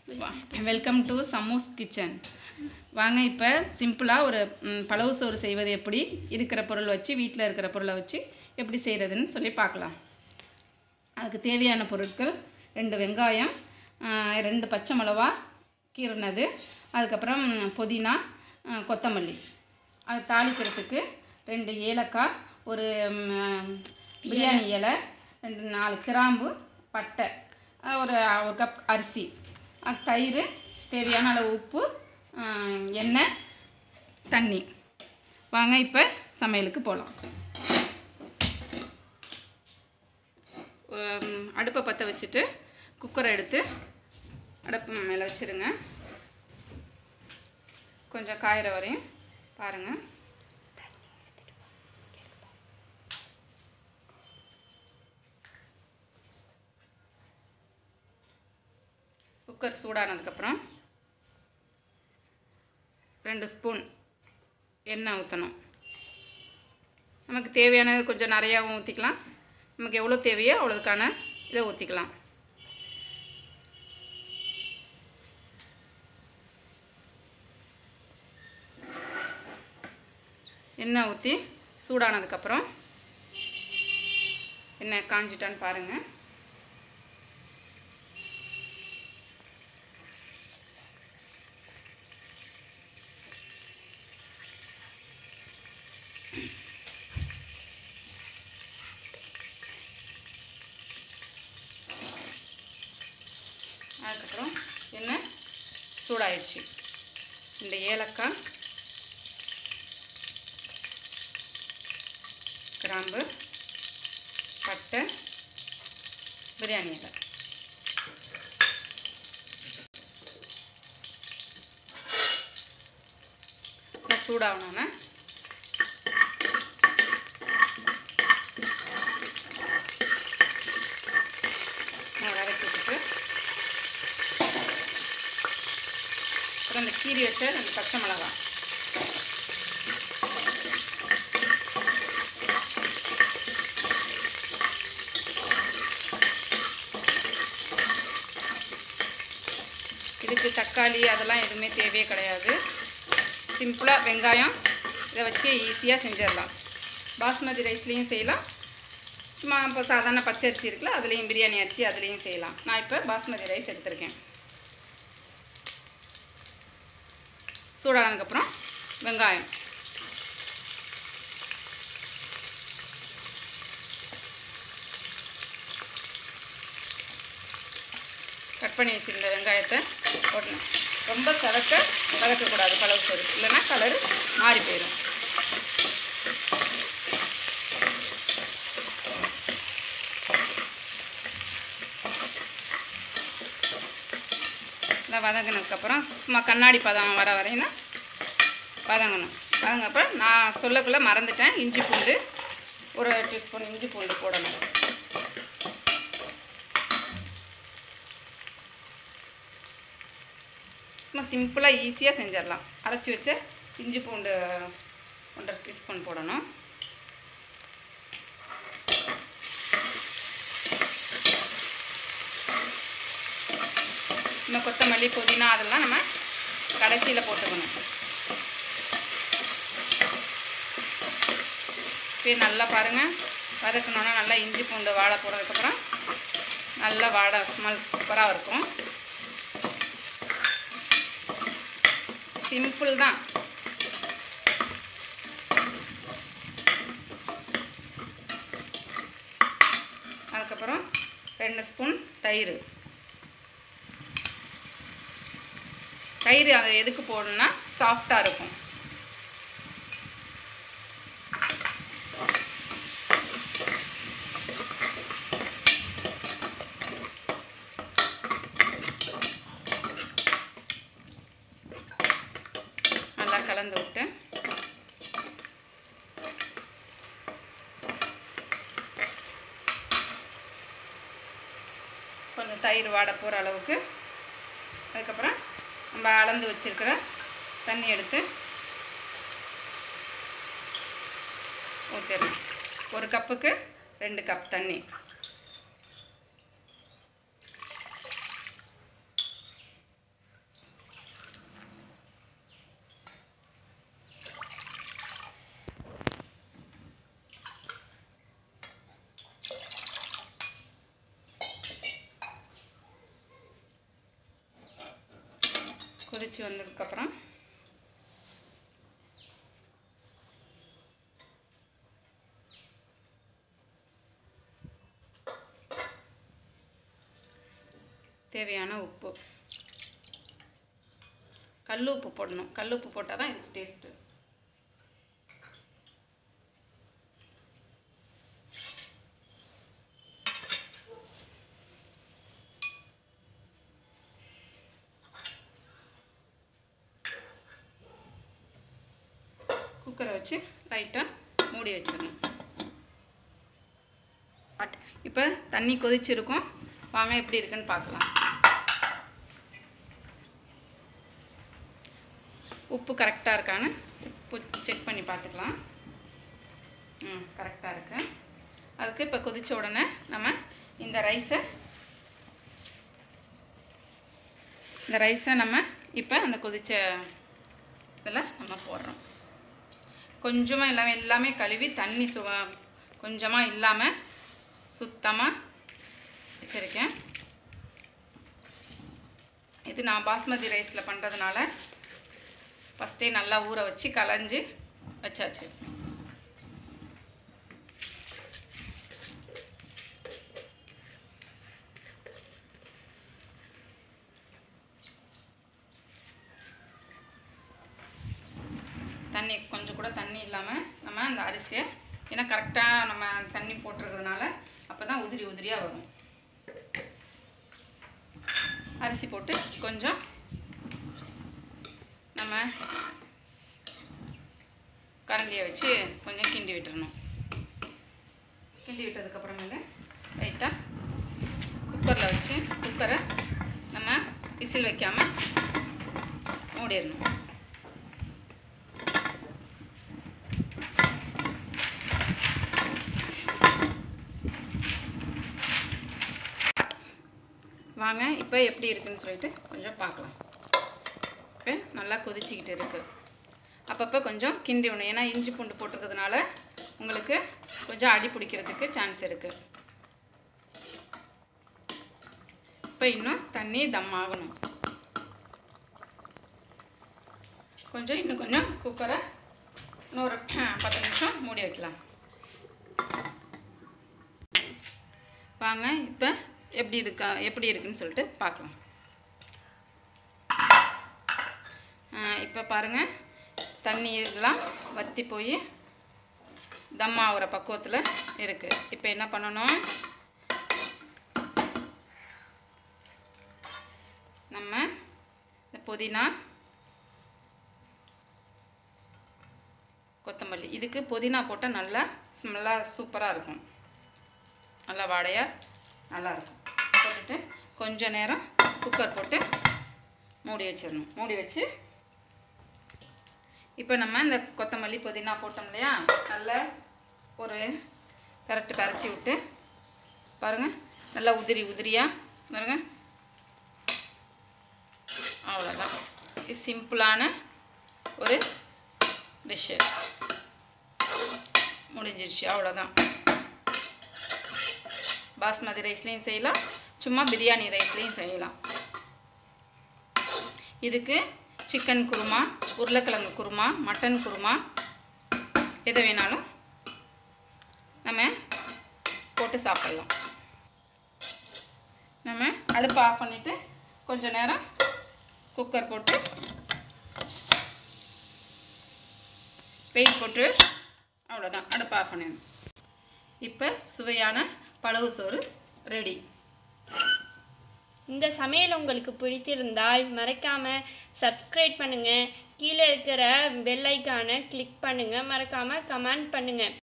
welcome to சமூஸ் kitchen வாங்க இப்போ சிம்பிளாக ஒரு ம், பளவு சோறு செய்வது எப்படி இருக்கிற பொருள் வச்சு வீட்டில் இருக்கிற பொருளை வச்சு எப்படி செய்கிறதுன்னு சொல்லி பார்க்கலாம் அதுக்கு தேவையான பொருட்கள் ரெண்டு வெங்காயம் ஆ, ரெண்டு பச்சை மிளவா கீறினது அதுக்கப்புறம் புதினா ஆ, கொத்தமல்லி அது தாளிக்கிறதுக்கு ரெண்டு ஏலக்காய் ஒரு ம், பிரியாணி இலை ரெண்டு நாலு கிராம்பு பட்டை ஆ, ஒரு ஒரு கப் அரிசி அது தயிர் தேவையான அளவு உப்பு ஆ, எண்ணெய் தண்ணி வாங்க இப்போ சமையலுக்கு போகலாம் உம், அடுப்பை பற்ற வச்சுட்டு குக்கரை எடுத்து அடுப்பு மேலே வச்சுருங்க கொஞ்சம் காயிற வரையும் பாருங்கள் குக்கர் சூடானதுக்கப்புறம் ரெண்டு ஸ்பூன் எண்ணெய் ஊற்றணும் நமக்கு தேவையானது கொஞ்சம் நிறையாவும் ஊற்றிக்கலாம் நமக்கு எவ்வளோ தேவையோ அவ்வளோதுக்கான இதை ஊற்றிக்கலாம் எண்ணெய் ஊற்றி சூடானதுக்கப்புறம் எண்ணெய் காஞ்சிட்டான்னு பாருங்கள் அதுக்கப்புறம் எண்ணெய் சூடாயிடுச்சு இந்த ஏலக்காய் கிராம்பு பட்டை பிரியாணி இலை நல்லா சூடாகணுன்னா நல்லா வதக்கி விட்டுட்டு அப்புறம் இந்த கீரி வச்ச ரெண்டு பச்சை மிளகாய் இதுக்கு தக்காளி அதெல்லாம் எதுவுமே தேவையே கிடையாது சிம்பிளாக வெங்காயம் இதை வச்சு ஈஸியாக செஞ்சிடலாம் பாஸ்மதி ரைஸ்லேயும் செய்யலாம் சும்மா இப்போ சாதாரண பச்சை அரிசி இருக்குல்ல அதுலேயும் பிரியாணி அரிசி அதுலேயும் செய்யலாம் நான் இப்போ பாஸ்மதி ரைஸ் எடுத்திருக்கேன் சூடானதுக்கப்புறம் வெங்காயம் கட் பண்ணி வச்சிருந்த வெங்காயத்தை போடணும் ரொம்ப சதக்க வதக்கக்கூடாது பழவு சோறு இல்லைன்னா கலர் மாறி போயிடும் நல்லா வதங்கினதுக்கப்புறம் சும்மா கண்ணாடி பதம் வர வரையும் வதங்கணும் வதங்கப்பறம் நான் சொல்லக்குள்ளே மறந்துட்டேன் இஞ்சி பூண்டு ஒரு டீஸ்பூன் இஞ்சி பூண்டு போடணும் சும்மா சிம்பிளாக ஈஸியாக செஞ்சிடலாம் அரைச்சி வச்ச இஞ்சி பூண்டு ஒன்றரை டீஸ்பூன் போடணும் நம்ம கொத்தமல்லி புதினா அதெல்லாம் நம்ம கடைசியில் போட்டுக்கணும் இப்போ நல்லா பாருங்கள் வதக்கணுன்னா நல்லா இஞ்சி பூண்டு வாழை போடுறதுக்கப்புறம் நல்லா வாடை ஸ்மெல் சூப்பராக இருக்கும் சிம்பிள் தான் அதுக்கப்புறம் ரெண்டு ஸ்பூன் தயிர் தயிர் அது எதுக்கு போடணும்னா சாஃப்டாக இருக்கும் நல்லா கலந்து விட்டு கொஞ்சம் தயிர் வாட போகிற அளவுக்கு அதுக்கப்புறம் நம்ம அளந்து வச்சிருக்கிற தண்ணி எடுத்து ஊற்றிடணும் ஒரு கப்புக்கு ரெண்டு கப் தண்ணி கொதிச்சு வந்ததுக்கப்புறம் தேவையான உப்பு கல் உப்பு போடணும் கல் உப்பு போட்டால் தான் இது டேஸ்ட்டு குக்கரை வச்சு லைட்டாக மூடி வச்சிடணும் இப்போ தண்ணி கொதிச்சிருக்கும் வாங்க எப்படி இருக்குன்னு பார்க்கலாம் உப்பு கரெக்டாக இருக்கான்னு செக் பண்ணி பார்த்துக்கலாம் ம் கரெக்டாக இருக்கு அதுக்கு இப்போ கொதிச்ச உடனே நம்ம இந்த ரைஸை இந்த ரைஸை நம்ம இப்போ அந்த கொதிச்ச இதில் நம்ம போடுறோம் கொஞ்சமாக எல்லாமே எல்லாமே கழுவி தண்ணி சு கொஞ்சமாக இல்லாமல் சுத்தமாக வச்சுருக்கேன் இது நான் பாஸ்மதி ரைஸில் பண்ணுறதுனால ஃபஸ்ட்டே நல்லா ஊற வச்சு களைஞ்சி வச்சாச்சு தண்ணி கொஞ்சம் கூட தண்ணி இல்லாமல் நம்ம அந்த அரிசியை ஏன்னா கரெக்டாக நம்ம தண்ணி போட்டிருக்கிறதுனால அப்போ தான் உதிரி உதிரியாக வரும் அரிசி போட்டு கொஞ்சம் நம்ம கரண்டியை வச்சு கொஞ்சம் கிண்டி விட்டுறணும் கிண்டி விட்டதுக்கப்புறமேல லைட்டாக குக்கரில் வச்சு குக்கரை நம்ம விசில் வைக்காமல் மூடிடணும் வாங்க இப்போ எப்படி இருக்குன்னு சொல்லிட்டு கொஞ்சம் பார்க்கலாம் இப்போ நல்லா கொதிச்சிக்கிட்டு இருக்குது அப்பப்போ கொஞ்சம் கிண்டி விடணும் ஏன்னா இஞ்சி பூண்டு போட்டிருக்கிறதுனால உங்களுக்கு கொஞ்சம் அடி பிடிக்கிறதுக்கு சான்ஸ் இருக்குது இப்போ இன்னும் தண்ணி தம் ஆகணும் கொஞ்சம் இன்னும் கொஞ்சம் குக்கரை இன்னொரு பத்து நிமிஷம் மூடி வைக்கலாம் வாங்க இப்போ எப்படி இருக்கா எப்படி இருக்குன்னு சொல்லிட்டு பார்க்கலாம் இப்போ பாருங்கள் தண்ணி இதெல்லாம் வற்றி போய் தம் ஆகிற பக்குவத்தில் இருக்குது இப்போ என்ன பண்ணணும் நம்ம இந்த புதினா கொத்தமல்லி இதுக்கு புதினா போட்டால் நல்லா ஸ்மெல்லாக சூப்பராக இருக்கும் நல்லா வாடையாக நல்லாயிருக்கும் போட்டுட்டு கொஞ்ச நேரம் குக்கர் போட்டு மூடி வச்சிடணும் மூடி வச்சு இப்போ நம்ம இந்த கொத்தமல்லி புதினா போட்டோம் இல்லையா நல்லா ஒரு பரட்டு பரட்டி விட்டு பாருங்கள் நல்லா உதிரி உதிரியாக பாருங்க அவ்வளோதான் இது சிம்பிளான ஒரு டிஷ்ஷு முடிஞ்சிருச்சு அவ்வளோதான் பாஸ்மதி ரைஸ்லேயும் செய்யலாம் சும்மா பிரியாணி ரைஸ்லேயும் செய்யலாம் இதுக்கு சிக்கன் குருமா உருளைக்கிழங்கு குருமா மட்டன் குருமா எதை வேணாலும் நம்ம போட்டு சாப்பிட்லாம் நம்ம அடுப்பை ஆஃப் பண்ணிவிட்டு கொஞ்ச நேரம் குக்கர் போட்டு வெயிட் போட்டு அவ்வளோதான் அடுப்பை ஆஃப் பண்ணிடணும் இப்போ சுவையான பழவு சோறு ரெடி இந்த சமையல் உங்களுக்கு பிடித்திருந்தால் மறக்காமல் சப்ஸ்கிரைப் பண்ணுங்கள் கீழே இருக்கிற பெல் ஐக்கானை கிளிக் பண்ணுங்கள் மறக்காமல் கமெண்ட் பண்ணுங்கள்